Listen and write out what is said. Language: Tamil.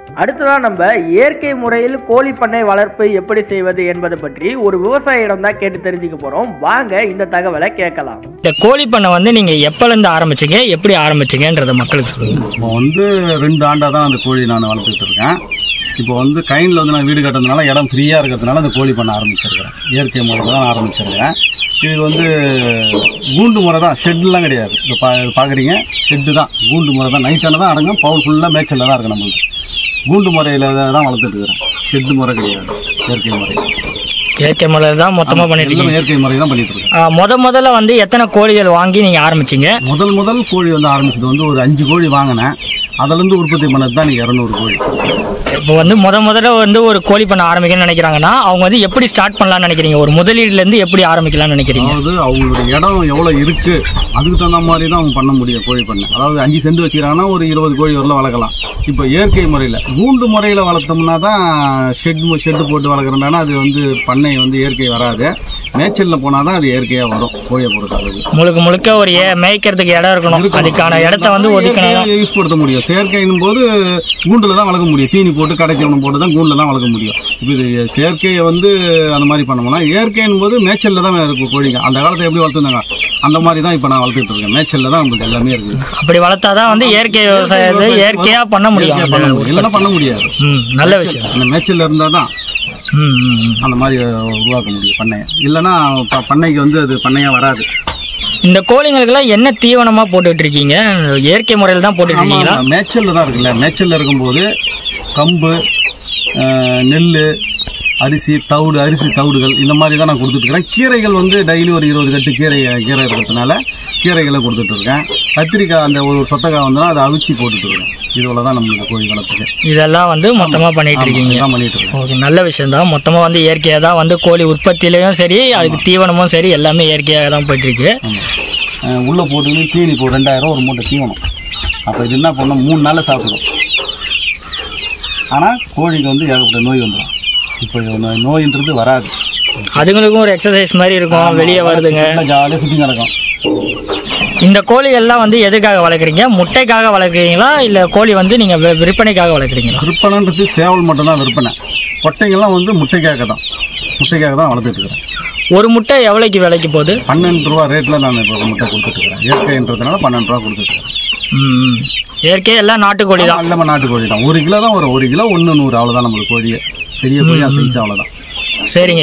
அடுத்ததா நம்ம இயற்கை முறையில் கோழி பண்ணை வளர்ப்பு எப்படி செய்வது என்பதை பற்றி ஒரு விவசாயியிடம் தான் கேட்டு தெரிஞ்சுக்க போறோம் வாங்க இந்த தகவலை கேட்கலாம் இந்த கோழி பண்ணை வந்து நீங்க எப்பலேருந்து ஆரம்பிச்சீங்க எப்படி ஆரம்பிச்சீங்கன்றத மக்களுக்கு சொல்லுங்க இப்போ வந்து ரெண்டு ஆண்டாக தான் அந்த கோழி நான் வளர்த்துட்டு இருக்கேன் இப்போ வந்து கைனில் வந்து நான் வீடு கட்டுறதுனால இடம் ஃப்ரீயாக இருக்கிறதுனால அந்த கோழி பண்ண ஆரம்பிச்சிருக்கிறேன் இயற்கை முறையில் தான் ஆரம்பிச்சிருக்கிறேன் இது வந்து கூண்டு முறை தான் ஷெட்லாம் கிடையாது இப்போ பா பார்க்குறீங்க ஷெட்டு தான் கூண்டு முறை தான் நைட்டான தான் அடங்கும் பவுல் ஃபுல்லாக மேய்ச்சலில் தான் இருக்கு நம்மளுக்கு கூண்டு முறையில் தான் வளர்த்துட்டு இருக்கிறேன் ஷெட்டு முறை கிடையாது இயற்கை முறை இயற்கை முறையில் தான் மொத்தமா பண்ணிட்டு எல்லாம் இருக்கீங்க இயற்கை முறை தான் பண்ணிட்டு இருக்கேன் ஆ, முத முதல்ல வந்து எத்தனை கோழிகள் வாங்கி நீங்க ஆரம்பிச்சீங்க முதல் முதல் கோழி வந்து ஆரம்பிச்சது வந்து ஒரு அஞ்சு கோழி வாங்கினேன் அதுலேருந்து உற்பத்தி பண்ணது தான் நீங்கள் இரநூறு கோழி இப்போ வந்து முத முதல்ல வந்து ஒரு கோழி பண்ண ஆரம்பிக்கணும்னு நினைக்கிறாங்கன்னா அவங்க வந்து எப்படி ஸ்டார்ட் பண்ணலாம்னு நினைக்கிறீங்க ஒரு முதலீடுல இருந்து எப்படி ஆரம்பிக்கலாம்னு நினைக்கிறீங்க அதாவது அவங்களுடைய இடம் எவ்வளோ இருக்கு அதுக்கு தகுந்த மாதிரி தான் அவங்க பண்ண முடியும் கோழி பண்ணை அதாவது அஞ்சு சென்ட் வச்சுக்கிறாங்கன்னா ஒரு இருபது கோழி வரலாம் வளர்க்கலாம் இப்போ இயற்கை முறையில் கூண்டு முறையில் வளர்த்தோம்னா தான் ஷெட் ஷெட்டு போட்டு வளர்க்குறோம்னா அது வந்து பண்ணை வந்து இயற்கை வராது மேய்ச்சலில் போனால் தான் அது இயற்கையாக வரும் கோழியை பொறுத்தளவுக்கு முழுக்க முழுக்க ஒரு ஏ- மேய்க்கிறதுக்கு இடம் இருக்கணும் அதுக்கான இடத்த வந்து ஒதுக்கணும் யூஸ் படுத்த முடியும் செயற்கைன்னும் போது கூண்டில் தான் வளர்க்க முடியும் தீனி போட்டு கடைத்தீவனம் போட்டு தான் கூண்டில் தான் வளர்க்க முடியும் இப்போ இது செயற்கையை வந்து அந்த மாதிரி பண்ணோம்னா இயற்கைன்னும் போது மேய்ச்சலில் தான் இருக்கும் கோழிங்க அந்த காலத்தை எப்படி வளர்த்துருந்தாங்க அந்த மாதிரி தான் இப்போ நான் வளர்த்துட்டு இருக்கேன் மேய்ச்சலில் தான் உங்களுக்கு எல்லாமே இருக்குது அப்படி வளர்த்தாதான் வந்து இயற்கை விவசாயத்தை இயற்கையா பண்ண முடியும் இயற்கையா பண்ண முடியும் இல்லைன்னா பண்ண முடியாது ம் நல்ல விஷயம் அந்த மேய்ச்சலில் இருந்தால் தான் ம் ம், ம். அந்த மாதிரி உருவாக்க முடியும் பண்ணையை இல்லைன்னா ப- பண்ணைக்கு வந்து அது பண்ணையாக வராது இந்த கோழிங்களுக்கெல்லாம் என்ன தீவனமா போட்டுட்டு இருக்கீங்க இயற்கை முறையில் தான் போட்டுட்டு இருக்கீங்களா ஆமாம் மேய்ச்சலில் தான் இருக்குல்ல மேய்ச்சலில் இருக்கும்போது கம்பு நெல் அரிசி தவிடு அரிசி தவிடுகள் இந்த மாதிரி தான் நான் கொடுத்துட்ருக்கேன் கீரைகள் வந்து டெய்லி ஒரு இருபது கட்டு கீரை கீரை இருக்கிறதுனால கீரைகளை கொடுத்துட்ருக்கேன் கத்திரிக்காய் அந்த ஒரு சொத்தக்காய் வந்தோன்னா அதை அவிச்சு போட்டுட்ருக்கேன் இதுவில் தான் நம்மளுக்கு கோழி வளர்த்துக்கு இதெல்லாம் வந்து மொத்தமா பண்ணிட்டு இருக்கீங்க தான் பண்ணிட்டு இருக்கேன் ஓகே நல்ல விஷயம் தான் மொத்தமாக வந்து இயற்கையாக தான் வந்து கோழி உற்பத்தியிலையும் சரி அதுக்கு தீவனமும் சரி எல்லாமே இயற்கையாக தான் போயிட்டு இருக்கு ஆமாம் உள்ளே போட்டுக்கிட்டு தீனி இப்போ ரெண்டாயிரம் ஒரு மூட்டை தீவனம் அப்போ இது என்ன பண்ணணும் மூணு நாளில் சாப்பிடும் ஆனால் கோழிக்கு வந்து ஏகப்பட்ட நோய் வந்துடும் இப்போ இது நோய்- நோயின்றது வராது அதுங்களுக்கும் ஒரு எக்ஸசைஸ் மாதிரி இருக்கும் வெளியே வருதுங்க ஜாலியாக சுற்றி கிடக்கும் இந்த கோழிகள்லாம் வந்து எதுக்காக வளர்க்குறீங்க முட்டைக்காக வளர்க்குறீங்களா இல்லை கோழி வந்து நீங்கள் விற்பனைக்காக வளர்க்குறீங்களா விற்பனைன்றது சேவல் மட்டும்தான் விற்பனை கொட்டைங்கெல்லாம் வந்து முட்டைக்காக தான் முட்டைக்காக தான் வளர்த்துட்டு இருக்கிறேன் ஒரு முட்டை எவ்வளோக்கு விலைக்கு போகுது பன்னெண்டு ரூபா ரேட்டில் நான் இப்போ முட்டை கொடுத்துட்டு இருக்கிறேன் இயற்கைன்றதுனால பன்னெண்டு ரூபா கொடுத்துட்டு இருக்கிறேன் ம் ம். இயற்கை எல்லாம் நாட்டுக்கோழி தான் நம்ம நாட்டு கோழி தான் ஒரு கிலோ தான் வரும் ஒரு கிலோ ஒன்று நூறு அவ்வளோதான் நம்மளுக்கு கோழியே பெரிய கோழியாக சைஸ் அவ்வளோதான் சரிங்க